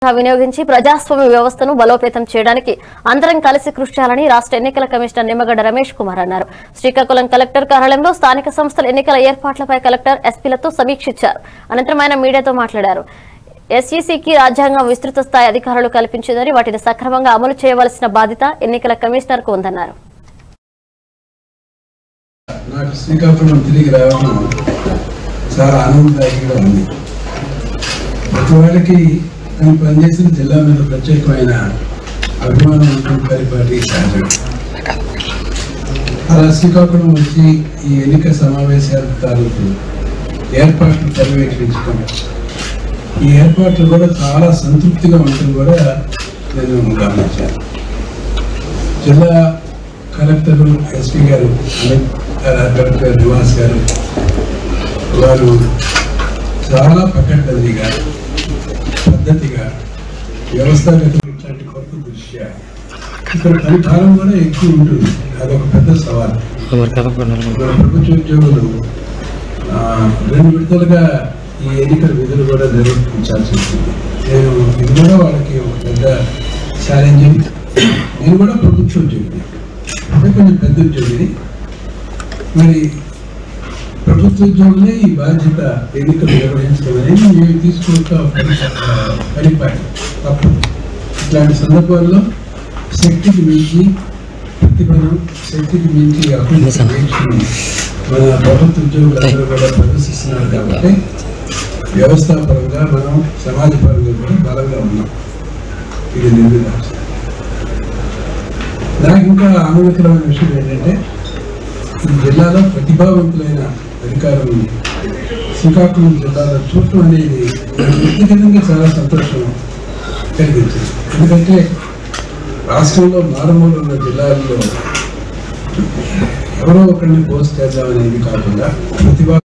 వినియోగించి ప్రజాస్వామ్య వ్యవస్థను బలోపేతం చేయడానికి అందరం కలిసి కృషి చేయాలని రాష్ట్ర ఎన్నికల కమిషనర్ నిమ్మగడ్డ రమేష్ కుమార్ అన్నారు శ్రీకాకుళం కలెక్టర్ కార్యాలయంలో స్థానిక సంస్థల ఎన్నికల ఏర్పాట్లపై కలెక్టర్ ఎస్పీలతో సమీక్షించారు అనంతరం ఆయన మీడియాతో మాట్లాడారు ఎస్ఈసీకి రాజ్యాంగం విస్తృత స్థాయి అధికారాలు కల్పించిందని వాటిని సక్రమంగా అమలు చేయవలసిన బాధ్యత ఎన్నికల కమిషనర్ కు ఉందన్నారు నాకు శ్రీకాకుళం తిరిగి రావడం చాలా ఆనందదాయకంగా ఉంది ప్రతి వాళ్ళకి నేను పనిచేసిన జిల్లా మీద ప్రత్యేకమైన అభిమానం ఉంటుంది పరిపాటి సహజం అలా శ్రీకాకుళం వచ్చి ఈ ఎన్నిక సమావేశాల తాలూకు ఏర్పాట్లు పర్యవేక్షించడం ఈ ఏర్పాట్లు కూడా చాలా సంతృప్తిగా ఉండటం కూడా నేను గమనించాను జిల్లా కలెక్టర్ ఎస్పీ గారు అమిత్ ఆ, కలెక్టర్ నివాస్ గారు వారు చాలా పకడ్బందీగా పద్ధతిగా వ్యవస్థాగత ఇట్లాంటి కొత్త దృష్ట్యా ఇక్కడ పని కాలం కూడా ఎక్కువ ఉంటుంది అదొక పెద్ద సవాల్ మన ప్రభుత్వ ఉద్యోగులు ఆ, రెండు విడతలుగా ఈ ఎన్నికల విధులు కూడా నిర్వర్తించాల్సి ఉంటుంది నేను ఇది కూడా వాళ్ళకి ఒక పెద్ద ఛాలెంజింగ్ నేను కూడా ప్రభుత్వ ఉద్యోగిని అంటే కొంచెం పెద్ద ఉద్యోగిని మరి ప్రభుత్వ ఉద్యోగులే ఈ బాధ్యత ఎన్నికలు నిర్వహించడం అనేది మేము తీసుకుంటా పరిపాటి తప్పదు ఇట్లాంటి సందర్భాల్లో శక్తికి మించి ప్రతిభను శక్తికి మించి అభివృద్ధి సమీక్షను మన ప్రభుత్వ ఉద్యోగులందరూ కూడా ప్రదర్శిస్తున్నారు కాబట్టి వ్యవస్థాపరంగా మనం సమాజపరంగా కూడా బలంగా ఉన్నాం ఇది నిర్విధానం నాకు ఇంకా ఆనందకరమైన విషయం ఏంటంటే ఈ జిల్లాలో ప్రతిభావంతులైన అధికారులు శ్రీకాకుళం జిల్లాలో చూడటం అనేది నాకు వ్యక్తిగతంగా చాలా సంతోషం కలిగించింది ఎందుకంటే రాష్ట్రంలో మారుమూల ఉన్న జిల్లాల్లో ఎవరో ఒకరిని పోస్ట్ చేద్దామనేది కాకుండా ప్రతిభా